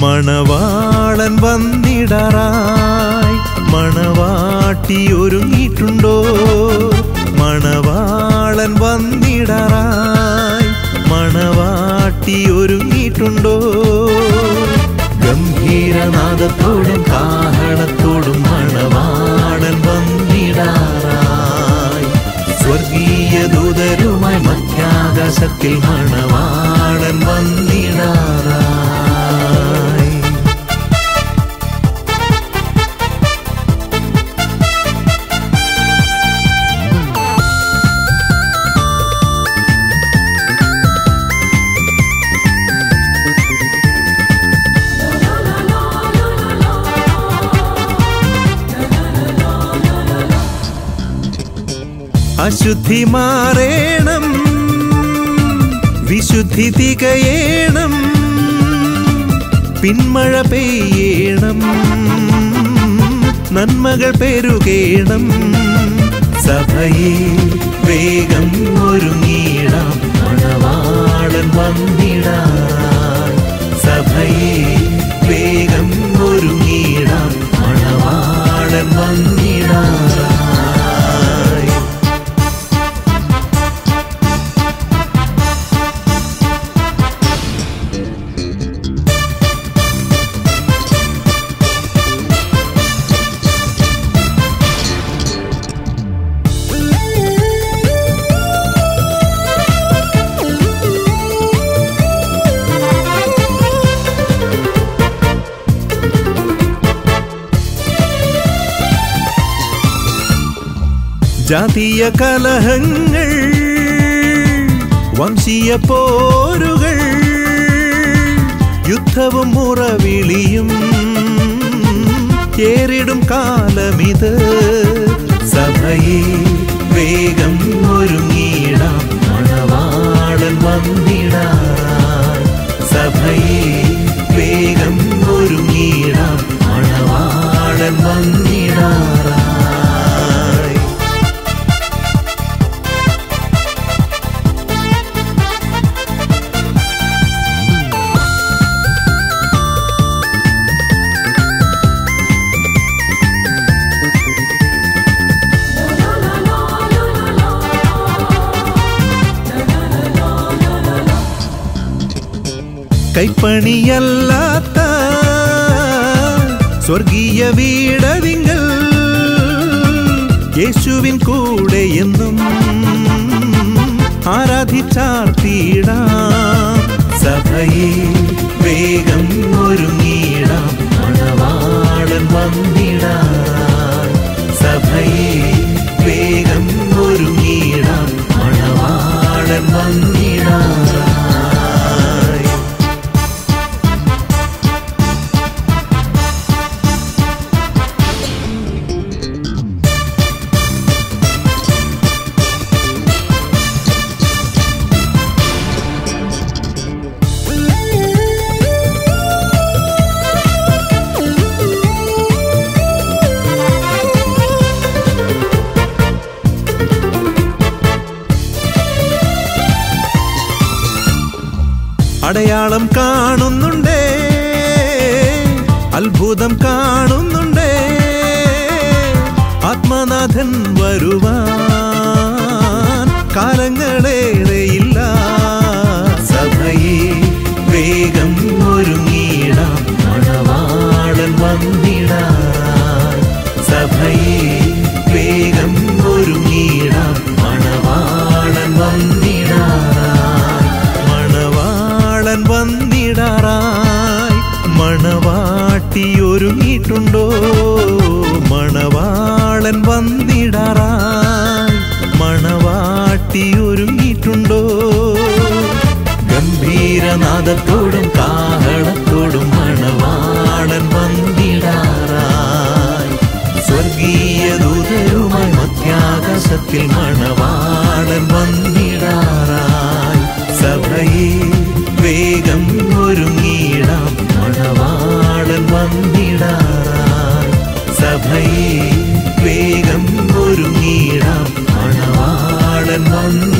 മണവാളൻ വന്നിടറായി മണവാട്ടി ഒരുങ്ങിയിട്ടുണ്ടോ മണവാളൻ വന്നിടറായി മണവാട്ടി ഒരുങ്ങിയിട്ടുണ്ടോ ഗംഭീരനാദത്തോടും കാഹളത്തോടും മണവാളൻ വന്നിടാറായി സ്വർഗീയ ദൂതരുമായി മധ്യാകാശത്തിൽ മണവാളൻ വന്നിടാറായി അശുദ്ധി മാറേണം വിശുദ്ധി തികയേണം പിന്മഴ പെയ്യണം നന്മകൾ പെരുകേണം സഭയെ വേഗം ഒരുങ്ങിടാം മണവാളൻ വന്നിടാൻ സഭയെ വേഗം ഒരുങ്ങിടാം മണവാളൻ വന്നിടാൻ ജാതീയ കലഹങ്ങൾ വംശീയ പോരുകൾ യുദ്ധവും മുറവിളിയും ഏറിടും കാലമിത് സഭയെ വേഗം ഒരുങ്ങിടാം മണവാളൻ വന്നിടാൻ സഭയെ വേഗം ഒരുങ്ങിടാം മണവാളൻ വന്നിടാറായി കൈപ്പണിയല്ലാത്ത സ്വർഗീയ വീടതിങ്ങൾ യേശുവിൻ കൂടെ എന്നും ആരാധിച്ചാർത്തിടാം സഭയെ വേഗം ഒരുങ്ങിടാം മണവാളൻ വന്നിടാൻ സഭയെ വേഗം ഒരുങ്ങിടാം മണവാളൻ വന്നിടാൻ അടയാളം കാണുന്നുണ്ടേ അത്ഭുതം കാണുന്നുണ്ടേ ആത്മനാഥൻ വരുവാൻ കാലങ്ങളേറെയില്ല സഭയെ വേഗം ഒരുങ്ങിടാം മണവാളൻ വന്നിടാൻ സഭയെ വേഗം ഒരുങ്ങിടാം മണവാളൻ വന്നിടാൻ മണവാളൻ വന്നിടാറായി മണവാട്ടി ഒരുങ്ങിയിട്ടുണ്ടോ മണവാളൻ വന്നിടാറായി മണവാട്ടി ഒരുങ്ങിയിട്ടുണ്ടോ ഗംഭീരനാദത്തോടും കാഹളത്തോടും മണവാളൻ വന്നിടാറായി സ്വർഗീയ ദൂതരുമായി മധ്യാകാശത്തിൽ മണവാളൻ വന്നിടാറായി സഭയെ വേഗം ഒരുങ്ങിടാം മണവാളൻ വന്നിടാറായി സഭയെ വേഗം ഒരുങ്ങിടാം മണവാളൻ വന്നിടാറായി